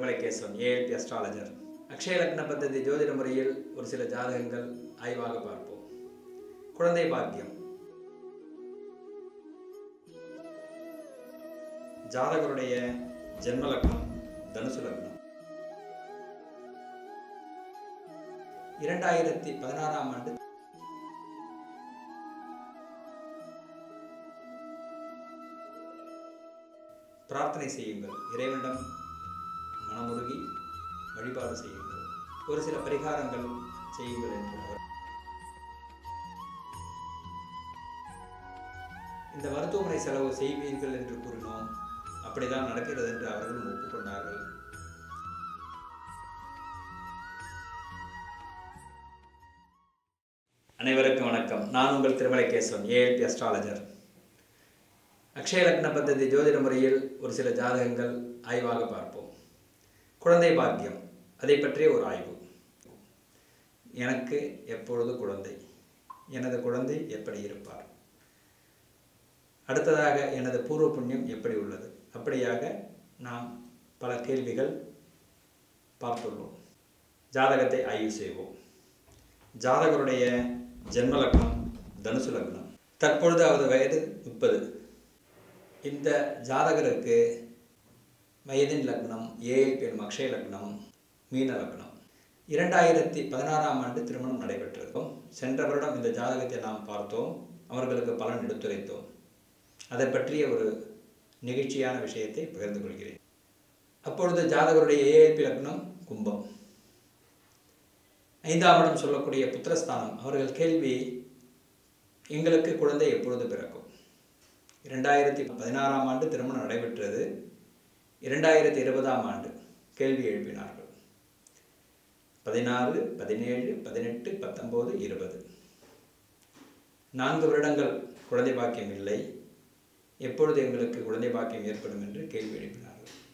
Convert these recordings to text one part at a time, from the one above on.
திருமலைகேசவன் ALP astrologer Akshaya லக்ன பദ്ധதி ஜோதிட முறையில் ஒரு சில ஜாதகங்கள் ஆய்வாக பார்ப்போம் குழந்தை பாக்கியம் ஜாதகருடைய ஜென்ம லக்னம் தனுசு லக்னம் இரண்டாயிரத்தி பதினாறாம் ஆண்டு பிரார்த்தனை செய்யுங்கள் இறைவனிடம் மனமுருகி வழிபாடு செய்யுங்கள் ஒரு சில பரிகாரங்கள் செய்யுங்கள் என்று அவர் இந்த மருத்துவமனை செலவு செய்வீர்கள் என்று கூறினோம் அப்படிதான் நடக்கிறது என்று அவர்களும் ஒப்புக்கொண்டார்கள் அனைவருக்கும் வணக்கம் நான் உங்கள் திருமலைகேசவன் ஏஎல்பி அஸ்ட்ராலஜர் அக்ஷய லக்ன பദ്ധதி ஜோதிட முறையில் ஒரு சில ஜாதகங்கள் ஆய்வாக பார்ப்போம் குழந்தை பாக்கியம் அதை பற்றிய ஒரு ஆய்வு எனக்கு எப்பொழுது குழந்தை எனது குழந்தை எப்படி இருப்பார் அடுத்ததாக எனது பூர்வ புண்ணியம் எப்படி உள்ளது அப்படியாக நாம் பல கேள்விகள் பார்த்துள்ளோம் ஜாதகத்தை ஆய்வு செய்வோம் ஜாதகருடைய ஜென்ம லக்னம் தனுசு லக்னம் தற்பொழுது அவரது வயது முப்பது இந்த ஜாதகருக்கு வயதின் லக்னம் ஏஎல்பி எனும் அக்ஷய லக்னம் மீன லக்னம் இரண்டாயிரத்தி பதினாறாம் ஆண்டு திருமணம் நடைபெற்றிருக்கும் சென்ற வருடம் இந்த ஜாதகத்தை நாம் பார்த்தோம் அவர்களுக்கு பலன் எடுத்துரைத்தோம் அதை பற்றிய ஒரு நெகிழ்ச்சியான விஷயத்தை பகிர்ந்து கொள்கிறேன் அப்பொழுது ஜாதகருடைய ஏஎல்பி லக்னம் கும்பம் ஐந்தாம் இடம் சொல்லக்கூடிய புத்திரஸ்தானம் அவர்கள் கேள்வி எங்களுக்கு குழந்தை எப்பொழுது பிறக்கும் இரண்டாயிரத்தி பதினாறாம் ஆண்டு திருமணம் நடைபெற்றது இரண்டாயிரத்தி இருபதாம் ஆண்டு கேள்வி எழுப்பினார்கள் பதினாறு பதினேழு பதினெட்டு பத்தொம்போது இருபது நான்கு வருடங்கள் குழந்தை பாக்கியம் இல்லை எப்பொழுது எங்களுக்கு குழந்தை பாக்கியம் ஏற்படும் என்று கேள்வி எழுப்பினார்கள்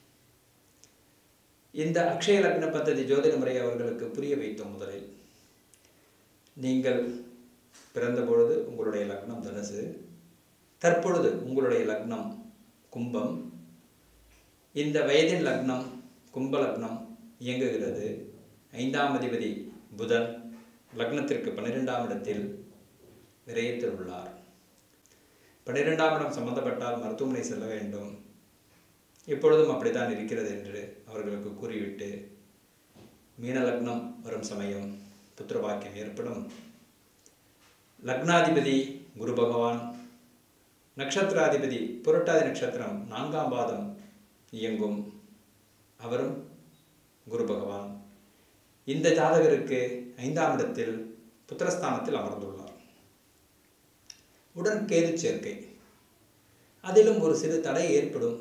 இந்த அக்ஷய லக்ன பദ്ധதி ஜோதிட முறை அவர்களுக்கு புரிய வைத்தோம் முதலில் நீங்கள் பிறந்த பொழுது உங்களுடைய லக்னம் தனுசு தற்பொழுது உங்களுடைய லக்னம் கும்பம் இந்த வயதின் லக்னம் கும்ப லக்னம் இயங்குகிறது ஐந்தாம் அதிபதி புதன் லக்னத்திற்கு பன்னிரெண்டாம் இடத்தில் விரயத்தில் உள்ளார் பன்னிரெண்டாம் இடம் சம்பந்தப்பட்டால் மருத்துவமனை செல்ல வேண்டும் இப்பொழுதும் அப்படித்தான் இருக்கிறது என்று அவர்களுக்கு கூறிவிட்டு மீன லக்னம் வரும் சமயம் புத்திர பாக்கியம் ஏற்படும் லக்னாதிபதி குரு பகவான் நட்சத்திராதிபதி புரட்டாதி நட்சத்திரம் நான்காம் பாதம் இயங்கும் அவரும் குரு பகவான் இந்த ஜாதகருக்கு ஐந்தாம் இடத்தில் புத்திரஸ்தானத்தில் அமர்ந்துள்ளார் உடன் கேது சேர்க்கை அதிலும் ஒரு சிறு தடை ஏற்படும்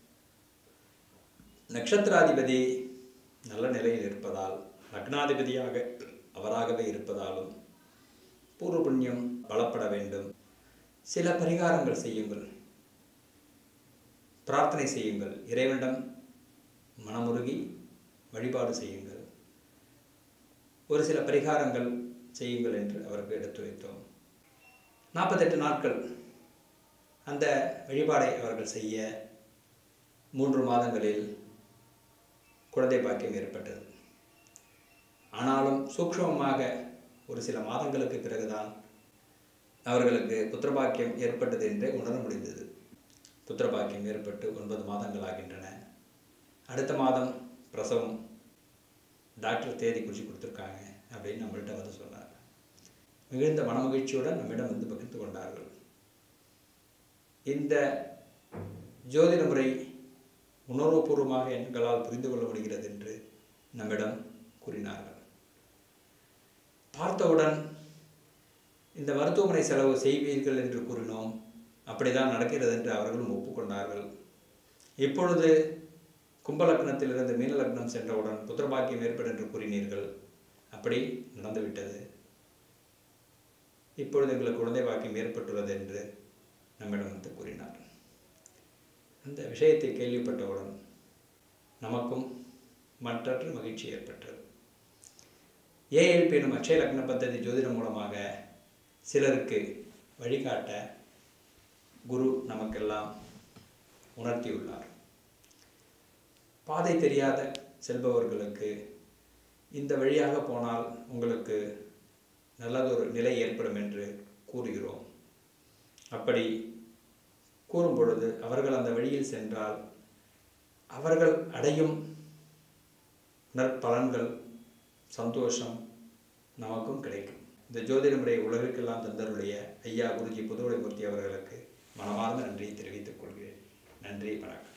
நட்சத்திராதிபதி நல்ல நிலையில் இருப்பதால் லக்னாதிபதியாக அவராகவே இருப்பதாலும் பூர்வ புண்ணியம் பலப்பட வேண்டும் சில பரிகாரங்கள் செய்யுங்கள் பிரார்த்தனை செய்யுங்கள் இறைவனிடம் மனமுருகி வழிபாடு செய்யுங்கள் ஒரு சில பரிகாரங்கள் செய்யுங்கள் என்று அவருக்கு எடுத்துரைத்தோம் நாற்பத்தெட்டு நாட்கள் அந்த வழிபாடை அவர்கள் செய்ய மூன்று மாதங்களில் குழந்தை பாக்கியம் ஏற்பட்டது ஆனாலும் சூக்ஷ்மமாக ஒரு சில மாதங்களுக்கு பிறகுதான் அவர்களுக்கு புத்திரபாக்கியம் ஏற்பட்டது என்றே உணர முடிந்தது புத்திரபாக்கியம் ஏற்பட்டு ஒன்பது மாதங்கள் ஆகின்றன அடுத்த மாதம் பிரசவம் டாக்டர் தேதி குறித்து கொடுத்துருக்காங்க அப்படின்னு நம்மள்கிட்ட வந்து சொன்னார் மிகுந்த மனமகிழ்ச்சியுடன் நம்மிடம் வந்து பகிர்ந்து கொண்டார்கள் இந்த ஜோதிட முறை உணர்வுபூர்வமாக எங்களால் புரிந்து கொள்ள முடிகிறது என்று நம்மிடம் கூறினார்கள் பார்த்தவுடன் இந்த மருத்துவமனை செலவு செய்வீர்கள் என்று கூறினோம் அப்படிதான் நடக்கிறது என்று அவர்களும் ஒப்புக்கொண்டார்கள் இப்பொழுது கும்பலக்னத்திலிருந்து மீன லக்னம் சென்றவுடன் புத்திரபாக்கியம் ஏற்படும் என்று கூறினீர்கள் அப்படி நடந்துவிட்டது இப்பொழுது எங்களுக்கு குழந்தை பாக்கியம் ஏற்பட்டுள்ளது என்று நம்மிடம் வந்து கூறினார் அந்த விஷயத்தை கேள்விப்பட்டவுடன் நமக்கும் மற்றற்ற மகிழ்ச்சி ஏற்பட்டது ஏஎல்பி எனும் அக்ஷய லக்ன பദ്ധதி ஜோதிடம் மூலமாக சிலருக்கு வழிகாட்ட குரு நமக்கெல்லாம் உணர்த்தியுள்ளார் பாதை தெரியாத செல்பவர்களுக்கு இந்த வழியாக போனால் உங்களுக்கு நல்லதொரு நிலை ஏற்படும் என்று கூறுகிறோம் அப்படி கூறும் பொழுது அவர்கள் அந்த வழியில் சென்றால் அவர்கள் அடையும் நற்பலன்கள் சந்தோஷம் நமக்கும் கிடைக்கும் இந்த ஜோதிட முறை உலகிற்கெல்லாம் தந்தருடைய ஐயா குருஜி புதுவடைமூர்த்தி அவர்களுக்கு மனமார்ந்த நன்றியை தெரிவித்துக் கொள்கிறேன் நன்றி வணக்கம்